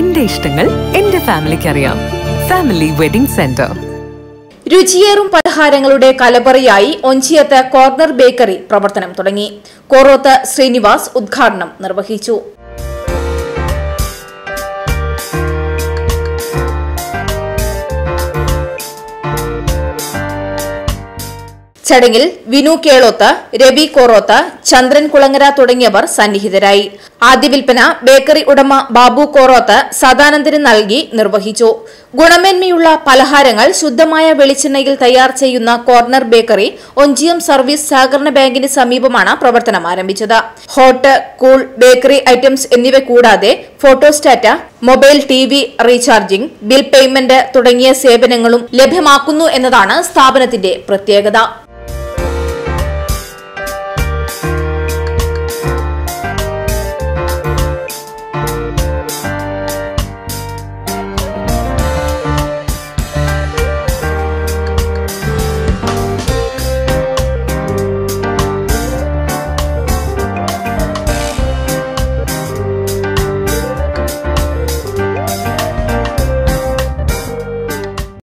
എന്റെ ഇഷ്ടങ്ങൾ എന്റെ ഫാമിലിക്ക് അറിയാം ഫാമിലി വെഡിംഗ് സെന്റർ രുചിയേറും പലഹാരങ്ങളുടെ കലബറിയായി ഒഞ്ചിയത്ത് കോർണർ ബേക്കറി പ്രവർത്തനം തുടങ്ങി കോറോത്ത് ശ്രീനിവാസ് ഉദ്ഘാടനം നിർവഹിച്ചു ചടങ്ങിൽ വിനു കേളോത്ത് രവി കോറോത്ത് ചന്ദ്രൻ കുളങ്ങര തുടങ്ങിയവർ സന്നിഹിതരായി ആദ്യ വിൽപ്പന ബേക്കറി ഉടമ ബാബു കോറോത്ത് സദാനന്ദന് നൽകി നിർവഹിച്ചു ഗുണമേന്മയുള്ള പലഹാരങ്ങൾ ശുദ്ധമായ വെളിച്ചെണ്ണയിൽ തയ്യാർ ചെയ്യുന്ന കോർണർ ബേക്കറി ഒഞ്ചിയം സർവീസ് സഹകരണ ബാങ്കിന് സമീപമാണ് പ്രവർത്തനം ആരംഭിച്ചത് ഹോട്ട് കൂൾ ബേക്കറി ഐറ്റംസ് എന്നിവ കൂടാതെ photostat mobile T V recharging bill payment തുടങ്ങിയ സേവനങ്ങളും ലഭ്യമാക്കുന്നു എന്നതാണ് സ്ഥാപനത്തിന്റെ പ്രത്യേകത